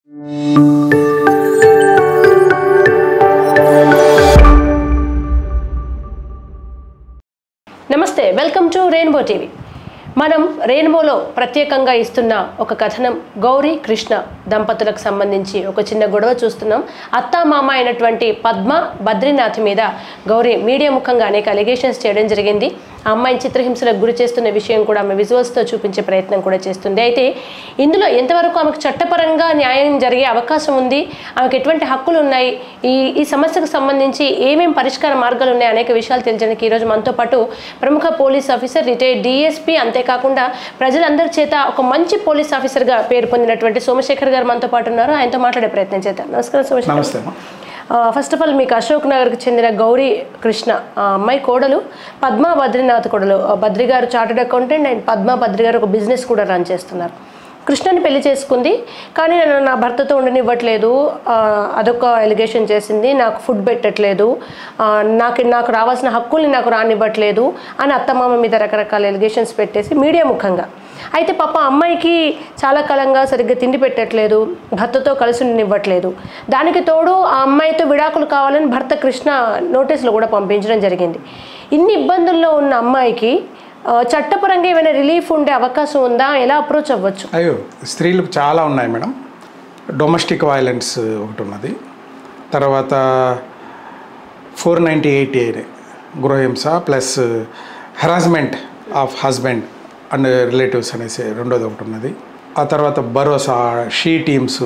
నమస్తే welcome to rainbow TV మనం రెయిన్బోలో ప్రత్యేకంగా ఇస్తున్న ఒక కథనం గౌరీ కృష్ణ దంపతులకు సంబంధించి ఒక చిన్న గొడవ చూస్తున్నాం అత్తా మామ అయినటువంటి పద్మ బద్రీనాథ్ మీద గౌరీ మీడియా ముఖంగా అనేక అలిగేషన్స్ చేయడం జరిగింది ఆ అమ్మాయిని చిత్రహింసలకు గురి చేస్తున్న విషయం కూడా ఆమె విజువల్స్తో చూపించే ప్రయత్నం కూడా చేస్తుంది అయితే ఇందులో ఎంతవరకు ఆమెకు చట్టపరంగా న్యాయం జరిగే అవకాశం ఉంది ఆమెకు ఎటువంటి హక్కులు ఉన్నాయి ఈ ఈ సమస్యకు సంబంధించి ఏమేం పరిష్కార మార్గాలు ఉన్నాయి అనేక విషయాలు తెలియడానికి ఈరోజు మనతో పాటు ప్రముఖ పోలీస్ ఆఫీసర్ రిటైర్డ్ డిఎస్పీ అంతేకాకుండా ప్రజలందరి చేత ఒక మంచి పోలీస్ ఆఫీసర్గా పేరు పొందినటువంటి సోమశేఖర్ గారు మనతో పాటు ఉన్నారు ఆయనతో మాట్లాడే ప్రయత్నం చేద్దాం నమస్కారం సోమశేఖర్ నమస్తే అమ్మా ఫస్ట్ ఆఫ్ ఆల్ మీకు అశోక్ నగర్కి చెందిన గౌరీ కృష్ణ ఆ అమ్మాయి కోడలు పద్మా బద్రీనాథ్ కోడలు ఆ Badri garu chartered accountant and Padma Badri garu ఒక బిజినెస్ కూడా రన్ చేస్తున్నారు కృష్ణని పెళ్లి చేసుకుంది కానీ నేను నా భర్తతో ఉండనివ్వట్లేదు ఆ, అదొక ఎలిగేషన్ చేసింది నాకు ఫుడ్ పెట్టట్లేదు ఆ, నాకు నాకు రావాల్సిన హక్కుల్ని నాకు రానివ్వట్లేదు అని అత్తమామ మీద రకరకాల ఎలిగేషన్స్ పెట్టేసి మీడియా ముఖంగా అయితే పాప అమ్మాయికి చాలా కాలంగా సరిగ్గా తిండి పెట్టట్లేదు భర్తతో కలిసి ఉండనివ్వట్లేదు దానికి తోడు ఆ అమ్మాయితో విడాకులు కావాలని భర్త కృష్ణ నోటీసులు కూడా పంపించడం జరిగింది ఇన్ని ఇబ్బందుల్లో ఉన్న అమ్మాయికి ఆ, చట్టపరంగా ఏమైనా రిలీఫ్ ఉండే అవకాశం ఉందా ఎలా అప్రోచ్ అవ్వచ్చు అయ్యో స్త్రీలకు చాలా ఉన్నాయి మేడం డొమెస్టిక్ వైలెన్స్ ఒకటి ఉన్నది తర్వాత ఫోర్ నైంటీ ఎయిట్ ఏ గృహహింస plus harassment of husband and relatives అనేసి రెండోది ఒకటి ఉన్నది ఆ తర్వాత భరోసా షీ టీమ్స్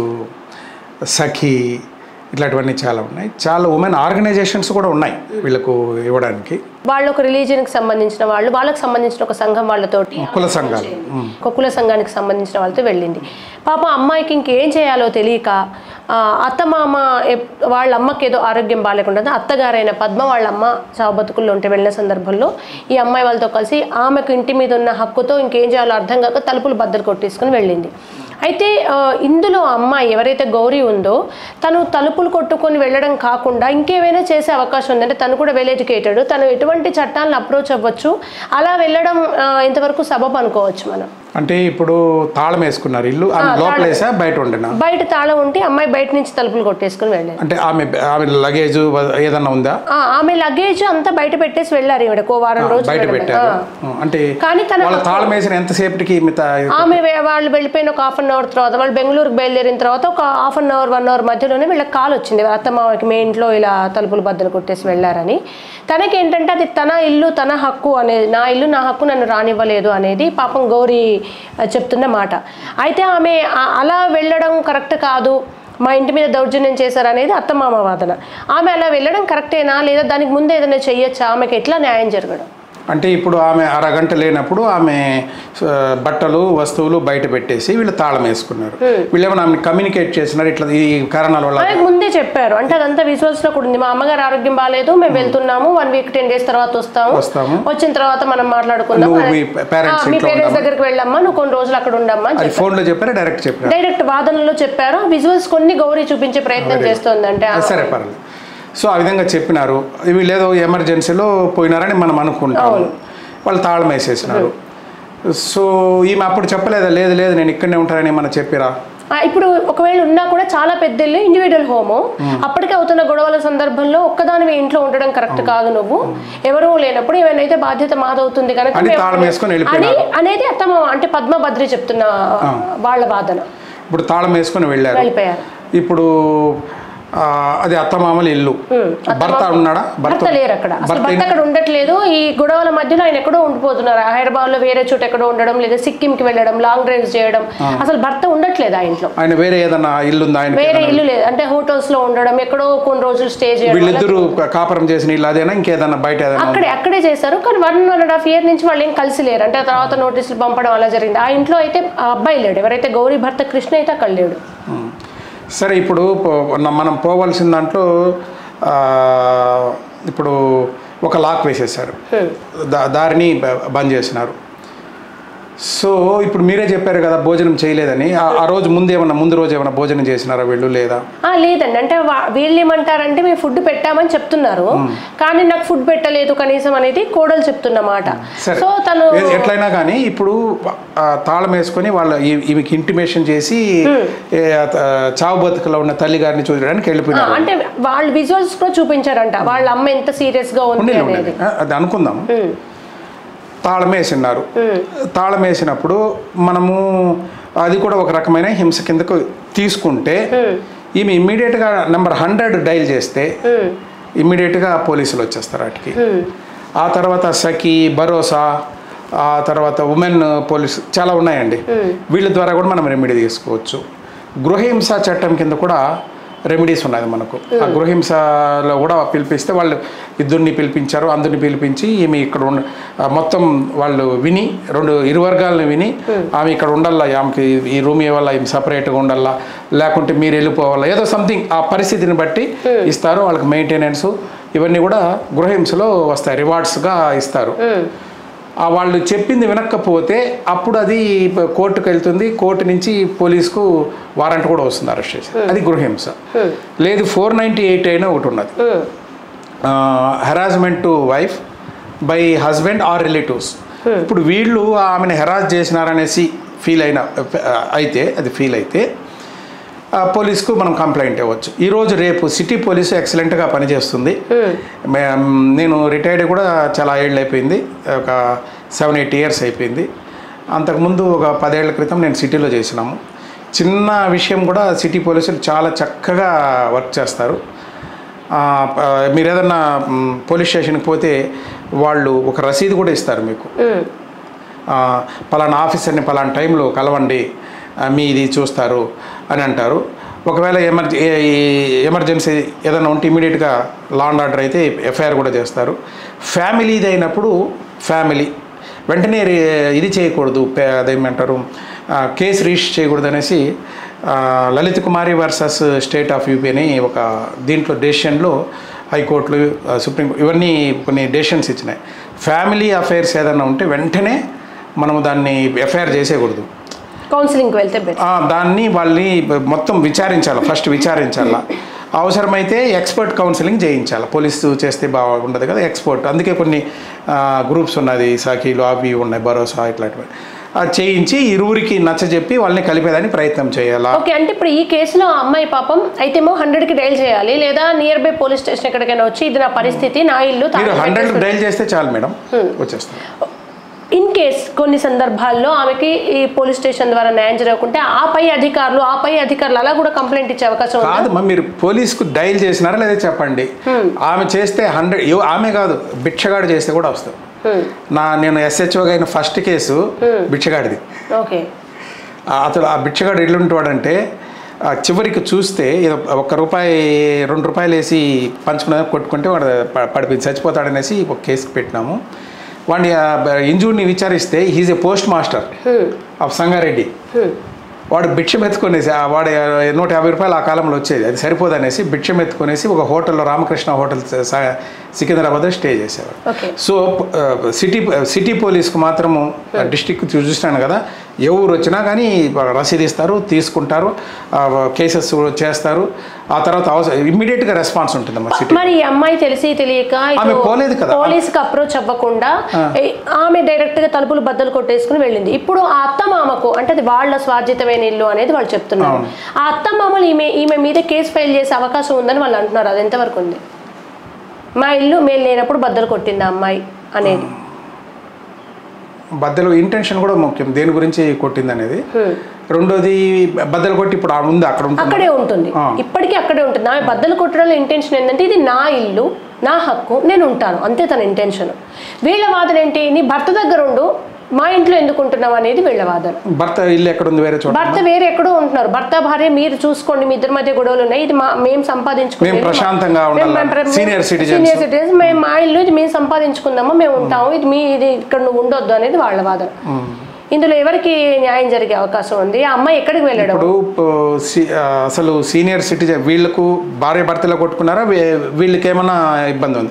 సఖీ ఇట్లాంటివన్నీ చాలా ఉన్నాయి చాలా ఉమెన్ ఆర్గనైజేషన్స్ కూడా ఉన్నాయి వీళ్ళకు ఇవ్వడానికి వాళ్ళు ఒక రిలీజియన్కి సంబంధించిన వాళ్ళు వాళ్ళకి సంబంధించిన ఒక సంఘం వాళ్ళతోటి కుల సంఘాలు ఉమ్. ఒక కుల సంఘానికి సంబంధించిన వాళ్ళతో వెళ్ళింది పాప అమ్మాయికి ఇంకేం చేయాలో తెలియక ఆ, అత్తమామ ఎప్- వాళ్ళ అమ్మకి ఏదో ఆరోగ్యం బాగాలేకుండా అత్తగారైన పద్మ వాళ్ళ అమ్మ చావు బతుకుల్లో ఉంటే వెళ్ళిన సందర్భంలో ఈ అమ్మాయి వాళ్ళతో కలిసి ఆమెకు ఇంటి మీద ఉన్న హక్కుతో ఇంకేం చేయాలో అర్థం కాక తలుపులు బద్దలు కొట్టేసుకుని వెళ్ళింది అయితే ఆ, ఇందులో ఆ అమ్మాయి ఎవరైతే గౌరీ ఉందో తను తలుపులు కొట్టుకొని వెళ్ళడం కాకుండా ఇంకేమైనా చేసే అవకాశం ఉందంటే తను కూడా వెల్ ఎడ్యుకేటెడ్ తను ఎటువంటి చట్టాలను అప్రోచ్ అవ్వచ్చు అలా వెళ్ళడం ఆ, ఇంతవరకు సబబ్ అనుకోవచ్చు మనం అంటే ఇప్పుడు తాళం వేసుకున్నారు ఇల్లు ఆమె లోపల వేసా బయట ఉండినా బయట తాళం ఉంటే అమ్మాయి బయట నుంచి తలుపులు కొట్టేసుకుని వెళ్ళారు అంటే ఆమె ఆమె లగేజ్ ఏదన్నా ఉందా ఆ, ఆమె లగేజ్ అంతా బయట పెట్టేసి వెళ్ళారు ఈవిడకు ఓ వారం రోజులు బయట వెళ్ళమని. పెట్టారు ఆ. అంటే కానీ తన వాళ్ళ తాళం వేసిన ఎంతసేపటికి మిగతా ఆమె వే- వాళ్ళు వెళ్ళిపోయిన ఒక హాఫ్ అన్ అవర్ తర్వాత వాళ్ళు బెంగళూరుకి బయలుదేరిన తర్వాత ఒక half an hour one hour మధ్యలోనే వీళ్ళకి కాల్ వచ్చింది వాళ్ళ అత్తమామకి మీ ఇంట్లో ఇలా తలుపులు బద్దలు కొట్టేసి వెళ్ళారని తనకి ఏంటంటే అది తన ఇల్లు తన హక్కు అనేది నా ఇల్లు నా హక్కు నన్ను రానివ్వలేదు అనేది పాపం గౌరీ ఆ, చెప్తున్న మాట అయితే ఆమె ఆ- అలా వెళ్ళడం కరెక్ట్ కాదు మా ఇంటి మీద దౌర్జన్యం చేశారు అనేది అత్తమామ వాదన ఆమె అలా వెళ్ళడం కరెక్టేనా లేదా దానికి ముందు ఏదైనా చెయ్యొచ్చా ఆమెకి ఎట్లా న్యాయం జరగడం అంటే ఇప్పుడు ఆమె అరగంట లేనప్పుడు ఆమె ఆ, బట్టలు వస్తువులు బయట పెట్టేసి వీళ్ళు తాళం వేసుకున్నారు వీళ్ళు ఏమైనా ఆమె కమ్యూనికేట్ చేసినారు ఇట్లా ఈ కారణాల వల్ల ఆయనకు ముందే చెప్పారు అంటే అదంతా విజువల్స్ లో కూడా ఉంది మా అమ్మగారు ఆరోగ్యం బాగాలేదు మేము వెళ్తున్నాము వన్ వీక్ టెన్ డేస్ తర్వాత వస్తాము వస్తాము వచ్చిన తర్వాత మనం మాట్లాడుకుందాం నువ్వు మీ పేరెంట్స్ ఆ, మీ ఇంట్లో పేరెంట్స్ దగ్గరికి వెళ్ళమ్మా నువ్వు కొన్ని రోజులు అక్కడ ఉండమ్మా అని అది ఫోన్లో చెప్పారా డైరెక్ట్ చెప్పారా డైరెక్ట్ వాదనలో చెప్పారు విజువల్స్ కొన్ని గౌరీ చూపించే ప్రయత్నం చేస్తుంది అంటే సరే పర్లేదు సో ఆ విధంగా చెప్పినారు వీళ్ళు ఏదో ఎమర్జెన్సీలో పోయినారని మనం అనుకుంటాము వాళ్ళు తాళం వేసేసినారు సో ఈమె అప్పుడు చెప్పలేదా లేదు లేదు నేను ఇక్కడనే ఉంటానని ఏమన్నా చెప్పిరా ఇప్పుడు ఒకవేళ ఉన్నా కూడా చాలా పెద్ద ఇల్లు ఇండివిజువల్ హోము అప్పటికే అవుతున్న గొడవల సందర్భంలో ఒక్కదానివి ఇంట్లో ఉండడం కరెక్ట్ కాదు నువ్వు ఎవరూ లేనప్పుడు ఏమైనా బాధ్యత మాదవుతుంది కనుక అని మేము- తాళం వేసుకొని అని వెళ్ళిపోయినారు అనేది అత్తమ్మ అంటే పద్మభద్రి చెప్తున్న వాళ్ళ వాదన ఇప్పుడు తాళం వేసుకొని వెళ్ళారు వెళ్ళిపోయారు ఇప్పుడు ఆ, అది అత్తమామల ఇల్లు భర్త ఉన్నాడా భర్త భర్త లేరు అక్కడ అసలు భర్త భర్త అక్కడ ఉండట్లేదు ఈ గొడవల మధ్యలో ఆయన ఎక్కడో ఉండిపోతున్నారు హైదరాబాద్ లో వేరే చోట ఎక్కడో ఉండడం లేదా సిక్కిం కి వెళ్ళడం లాంగ్ డ్రైవ్స్ చేయడం అసలు భర్త ఉండట్లేదు ఆ ఇంట్లో ఆయన వేరే ఏదన్నా ఇల్లు ఉందా ఆయన వేరే ఇల్లు లేదు అంటే హోటల్స్ లో ఉండడం ఎక్కడో కొన్ని రోజులు స్టే చేయడం వీళ్ళిద్దరూ కాపురం చేసిన ఇల్లు అదేనా ఇంకేదన్నా బయట ఏదైనా అక్కడే అక్కడే చేశారు కానీ one one and half year నుంచి వాళ్ళు ఏం కలిసి లేరు అంటే ఆ తర్వాత నోటీసులు పంపడం అలా జరిగింది ఆ ఇంట్లో అయితే ఆ అబ్బాయి లేడు ఎవరైతే గౌరీ భర్త కృష్ణ అయితే అక్కడ లేడు ఉం. సరే ఇప్పుడు పో- న- మనం పోవాల్సిన దాంట్లో ఆ, ఇప్పుడు ఒక లాక్ వేసేసారు దా దారిని బ- బంద్ చేసినారు సో ఇప్పుడు మీరే చెప్పారు కదా భోజనం చేయలేదని ఆ- ఆ రోజు ముందు ఏమన్నా ముందు రోజు ఏమైనా భోజనం చేసినారా వీళ్ళు లేదా ఆ, లేదండి అంటే వా- వీళ్ళు ఏమంటారంటే మేము ఫుడ్ పెట్టామని చెప్తున్నారు కానీ నాకు ఫుడ్ పెట్టలేదు కనీసం అనేది కోడలు చెప్తున్నమాట సరే సో తను ఏ- ఎట్లయినా కానీ ఇప్పుడు ఆ, తాళం వేసుకొని వాళ్ళ ఈ- ఈమెకి ఇంటిమేషన్ చేసి ఏ, ఆ, చావు బతుకులో ఉన్న తల్లి గారిని చూడడానికి ఆ, వెళ్ళిపోయినారు అంటే వాళ్ళు విజువల్స్ కూడా చూపించారంట వాళ్ళ అమ్మ ఎంత సీరియస్ గా ఉంది ఉండండి, అనేది ఉండండి. ఆ, అది అనుకుందాం ఉమ్, తాళం వేసినారు తాళం వేసినప్పుడు మనము అది కూడా ఒక రకమైన హింస కిందకు తీసుకుంటే ఈమె ఇమ్మీడియట్గా నెంబర్ హండ్రెడ్ డైల్ చేస్తే ఉమ్, ఇమ్మీడియట్గా పోలీసులు వచ్చేస్తారు వాటికి ఉమ్, ఆ తర్వాత సఖి భరోసా ఆ తర్వాత ఉమెన్ పోలీస్ చాలా ఉన్నాయండి వీళ్ళ ద్వారా కూడా మనం రెమెడీ తీసుకోవచ్చు గృహహింస చట్టం కింద కూడా రెమెడీస్ ఉన్నది మనకు ఆ గృహహింసలో కూడా పిలిపిస్తే వాళ్ళు ఇద్దరిని పిలిపించారు అందరిని పిలిపించి ఈమె ఇక్కడ ఉండ ఆ మొత్తం వాళ్ళు విని రెండు ఇరు వర్గాలను విని ఆమె ఇక్కడ ఉండాలా ఆమెకి ఈ రూమ్ ఇవ్వాలా ఈమె సపరేట్గా ఉండాలా లేకుంటే మీరు వెళ్ళిపోవాలా ఏదో సంథింగ్ ఆ పరిస్థితిని బట్టి ఇస్తారు వాళ్ళకి మెయింటెనెన్స్ ఇవన్నీ కూడా గృహహింసలో వస్తాయి రివార్డ్స్గా ఇస్తారు ఉమ్. ఆ వాళ్ళు చెప్పింది వినకపోతే అప్పుడు అది ప- కోర్టుకు వెళ్తుంది కోర్టు నుంచి పోలీసుకు వారెంట్ కూడా వస్తుంది అరెస్ట్ చేసి అది గృహహింస లేదు ఫోర్ నైంటీ ఎయిట్ అయినా ఒకటి ఉన్నది um, harassment to wife by husband or relatives ఇప్పుడు వీళ్ళు ఆమెను హెరాస్ చేసినారనేసి ఫీల్ అయిన అయితే అది ఫీల్ అయితే ఆ, పోలీస్కు మనం కంప్లైంట్ ఇవ్వచ్చు ఈరోజు రేపు సిటీ పోలీసు ఎక్సలెంట్గా పనిచేస్తుంది మే- నేను రిటైర్డ్ కూడా చాలా ఏళ్ళు అయిపోయింది ఒక సెవెన్ ఎయిట్ ఇయర్స్ అయిపోయింది అంతకుముందు ఒక పదేళ్ల క్రితం నేను సిటీలో చేసినాము చిన్న విషయం కూడా సిటీ పోలీసులు చాలా చక్కగా వర్క్ చేస్తారు ఆ, ప- మీరు ఏదన్నా మ్, పోలీస్ స్టేషన్కి పోతే వాళ్ళు ఒక రసీదు కూడా ఇస్తారు మీకు ఉమ్, ఆ, పలానా ఆఫీసర్ని పలానా టైంలో కలవండి ఆ, మీ ఇది చూస్తారు అని అంటారు ఒకవేళ ఎమర్జె ఎమర్జెన్సీ ఏదైనా ఉంటే ఇమీడియట్గా లా అండ్ ఆర్డర్ అయితే ఎఫ్ఐఆర్ కూడా చేస్తారు ఫ్యామిలీది అయినప్పుడు ఫ్యామిలీ వెంటనే రి- ఇది చేయకూడదు పే- అదేమంటారు ఆ, కేసు రిజిస్టర్ చేయకూడదు అనేసి ఆ, Lalit Kumari versus State of UP అని ఒక దీంట్లో డెసిషన్లో హైకోర్టులు ఆ, సుప్రీం ఇవన్నీ కొన్ని డెసిషన్స్ ఇచ్చినాయి ఫ్యామిలీ అఫైర్స్ ఏదైనా ఉంటే వెంటనే మనము దాన్ని ఎఫ్ఐఆర్ చేసేయకూడదు కౌన్సిలింగ్కి వెళ్తే బెటర్ ఆ, దాన్ని వాళ్ళని మొత్తం విచారించాలి ఫస్ట్ విచారించాల అవసరమైతే ఎక్స్పర్ట్ కౌన్సిలింగ్ చేయించాలి పోలీసు చేస్తే బాగుండదు కదా ఎక్స్పర్ట్ అందుకే కొన్ని గ్రూప్స్ ఉన్నది సాఖీలు అవి ఉన్నాయి భరోసా ఇట్లాంటివి అది చేయించి ఇరువురికి నచ్చజెప్పి వాళ్ళని కలిపేదానికి ప్రయత్నం చేయాలా ఓకే అంటే ఇప్పుడు ఈ కేసులో ఆ అమ్మాయి పాపం అయితేమో హండ్రెడ్ కి డైల్ చేయాలి లేదా నియర్ బై పోలీస్ స్టేషన్ ఎక్కడికైనా వచ్చి ఇది నా పరిస్థితి నా ఇల్లు మీరు హండ్రెడ్ డైల్ చేస్తే చాలు మేడం వచ్చేస్తారు ఇన్ కేస్ కొన్ని సందర్భాల్లో ఆమెకి ఈ పోలీస్ స్టేషన్ ద్వారా న్యాయం జరగకుంటే ఆ పై అధికారులు ఆ పై అధికారులు అలా కూడా కంప్లైంట్ ఇచ్చే అవకాశం ఉంది కాదమ్మా మీరు పోలీస్కు డైల్ చేసినారా లేదా చెప్పండి ఆమె చేస్తే హండ్రెడ్ ఆమె కాదు భిక్షగాడు చేస్తే కూడా వస్తుంది నా నేను ఎస్హెచ్ఓగా అయిన ఫస్ట్ కేసు భిక్షగాడిది ఓకే ఆ అతడు ఆ బిచ్చగాడు ఎట్లుంటాడంటే ఆ చివరికి చూస్తే ఏదో ఒక్క రూపాయి రెండు రూపాయలు వేసి పంచుకున్న కొట్టుకుంటే వాడు ప- పడిపోయి చచ్చిపోతాడనేసి ఒక కేసు పెట్టినాము వాడిని ఇంజూర్ని విచారిస్తే he's a post master of Sangareddy వాడు భిక్షం ఎత్తుకొనేసి ఆ వాడు నూట యాభై రూపాయలు ఆ కాలంలో వచ్చేది అది సరిపోదనేసి భిక్షం ఎత్తుకొనేసి ఒక హోటల్లో రామకృష్ణ హోటల్ స- సికింద్రాబాద్లో స్టే చేసేవాడు ఓకే సో ఆ, సిటీ సిటీ పోలీస్కి మాత్రము డిస్టిక్ చూస్తాను కదా ఎవరు వచ్చినా కానీ రసీదు ఇస్తారు తీసుకుంటారు ఆ, కేసెస్ చేస్తారు ఆ తర్వాత అవసరం ఇమ్మీడియట్గా రెస్పాన్స్ ఉంటుంది మా సిటీ మరి ఈ అమ్మాయి తెలిసి తెలియక ఇటు ఆమె పోలేదు కదా. పోలీసుకి అప్రోచ్ అవ్వకుండా ఏ- ఆమె డైరెక్ట్ గా తలుపులు బద్దలు కొట్టేసుకుని వెళ్ళింది ఇప్పుడు ఆ అత్త మామకు అంటే అది వాళ్ళ స్వార్జితమైన ఇల్లు అనేది వాళ్ళు చెప్తున్నారు ఆ అత్త మామలు ఈమె ఈమె మీద కేసు ఫైల్ చేసే అవకాశం ఉందని వాళ్ళు అంటున్నారు అది ఎంతవరకు ఉంది మా ఇల్లు మేము లేనప్పుడు బద్దలు కొట్టింది ఆ అమ్మాయి అనేది బద్దలు ఇంటెన్షన్ కూడా ముఖ్యం దేని గురించి కొట్టింది అనేది రెండోది బద్దలు కొట్టి ఇప్పుడు ఆ ఉంది అక్కడ ఉంటుంది అక్కడే ఉంటుంది ఆ. ఇప్పటికీ అక్కడే ఉంటుంది ఆమె బద్దలు కొట్టడంలో ఇంటెన్షన్ ఏంటంటే ఇది నా ఇల్లు నా హక్కు నేను ఉంటాను అంతే తన ఇంటెన్షన్ వీళ్ళ వాదన ఏంటి నీ భర్త దగ్గర ఉండు మా ఇంట్లో ఎందుకు ఉంటున్నావు అనేది వీళ్ళ వాదన భర్త ఇల్లు ఎక్కడ ఉంది వేరే చోట భర్త వేరే ఎక్కడో ఉంటున్నారు భర్త భార్య మీరు చూసుకోండి మీ ఇద్దరి మధ్య గొడవలు ఉన్నాయి ఇది మా మేము సంపాదించుకునేది మేము ప్రశాంతంగా మేము- ఉండాలి. మేము ప్ర- Senior citizens. senior citizens, మేము మా ఇల్లు ఇది మేము సంపాదించుకుందాము మేము ఉంటాము ఇది మీ ఇది ఇక్కడ నువ్వు ఉండొద్దు అనేది వాళ్ళ వాదన ఇందులో ఎవరికి న్యాయం జరిగే అవకాశం ఉంది ఆ అమ్మాయి ఎక్కడికి వెళ్ళడం ఇప్పుడు ప- సి- ఆ, అసలు సీనియర్ సిటిజన్ వీళ్ళకు భార్య భర్తలో కొట్టుకున్నారా వీ- వీళ్ళకి ఏమైనా ఇబ్బంది ఉంది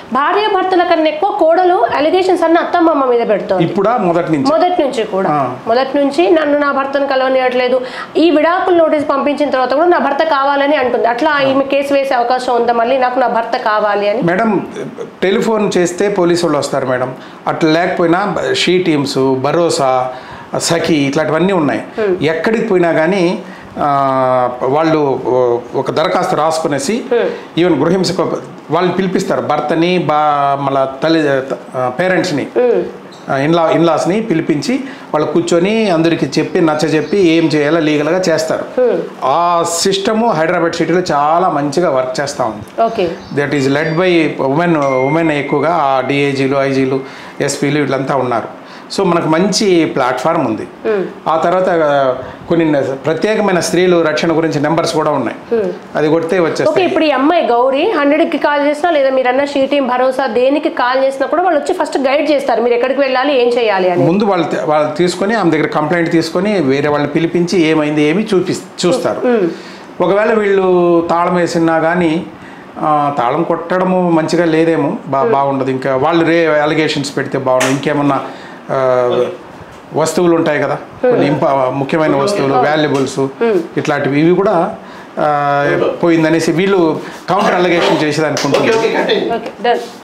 భార్య భర్తల కన్నా ఎక్కువ కోడలు అలిగేషన్స్ అన్న అత్తమ్మ మీద పెడుతోంది ఇప్పుడా మొదటి నుంచి మొదటి నుంచి కూడా ఆ. మొదటి నుంచి నన్ను నా భర్తను కలవనియట్లేదు ఈ విడాకుల నోటీస్ పంపించిన తర్వాత కూడా నా భర్త కావాలని అంటుంది అట్లా ఈమె కేసు వేసే అవకాశం ఉందా మళ్ళీ నాకు నా భర్త కావాలి అని మేడం టెలిఫోన్ చేస్తే పోలీసు వాళ్ళు వస్తారు మేడం అట్లా లేకపోయినా షీ టీమ్స్ భరోసా సఖి ఇట్లాంటివన్నీ ఉన్నాయి ఎక్కడికి పోయినా కానీ ఆ, వాళ్ళు ఒక దరఖాస్తు రాసుకునేసి ఈవెన్ గృహింసకు వాళ్ళు పిలిపిస్తారు భర్తని బా మళ్ళా తల్లి పేరెంట్స్ని ఇన్లా ఇన్లాస్ని పిలిపించి వాళ్ళు కూర్చొని అందరికి చెప్పి నచ్చ చెప్పి ఏం చేయాలో లీగల్గా చేస్తారు ఆ సిస్టము హైదరాబాద్ సిటీలో చాలా మంచిగా వర్క్ చేస్తూ ఉంది okay that is led by women women ఎక్కువగా ఆ డిఏజీలు ఐజీలు ఎస్పీలు వీళ్ళంతా ఉన్నారు సో మనకు మంచి ప్లాట్ఫామ్ ఉంది ఆ తర్వాత ఆ, కొన్ని న- ప్రత్యేకమైన స్త్రీలు రక్షణ గురించి నెంబర్స్ కూడా ఉన్నాయి అది కొడితే ఓకే వచ్చేస్తాయి ఇప్పుడు ఈ అమ్మాయి గౌరీ హండ్రెడ్ కి కాల్ చేసినా లేదా మీరు అన్న షీ టీం భరోసా దేనికి కాల్ చేసినా కూడా వాళ్ళు వచ్చి ఫస్ట్ గైడ్ చేస్తారు మీరు ఎక్కడికి వెళ్ళాలి ఏం చేయాలి అని ముందు వాళ్ళు తే- వాళ్ళు తీసుకొని ఆమె దగ్గర కంప్లైంట్ తీసుకొని వేరే వాళ్ళని పిలిపించి ఏమైంది ఏమి చూపి చూస్తారు ఒకవేళ వీళ్ళు తాళం వేసినా కానీ ఆ, తాళం కొట్టడము మంచిగా లేదేమో బా బాగుండదు ఇంకా వాళ్ళు రే అలిగేషన్స్ పెడితే బాగుండదు ఇంకేమన్నా ఆ, వస్తువులు ఉంటాయి కదా కొన్ని ఇంప ముఖ్యమైన వస్తువులు వాల్యుబుల్స్ ఇట్లాంటివి ఇవి కూడా ఆ, పోయిందనేసి వీళ్ళు కౌంటర్ అలిగేషన్ చేసేది అనుకుంటున్నారు okay okay continue okay done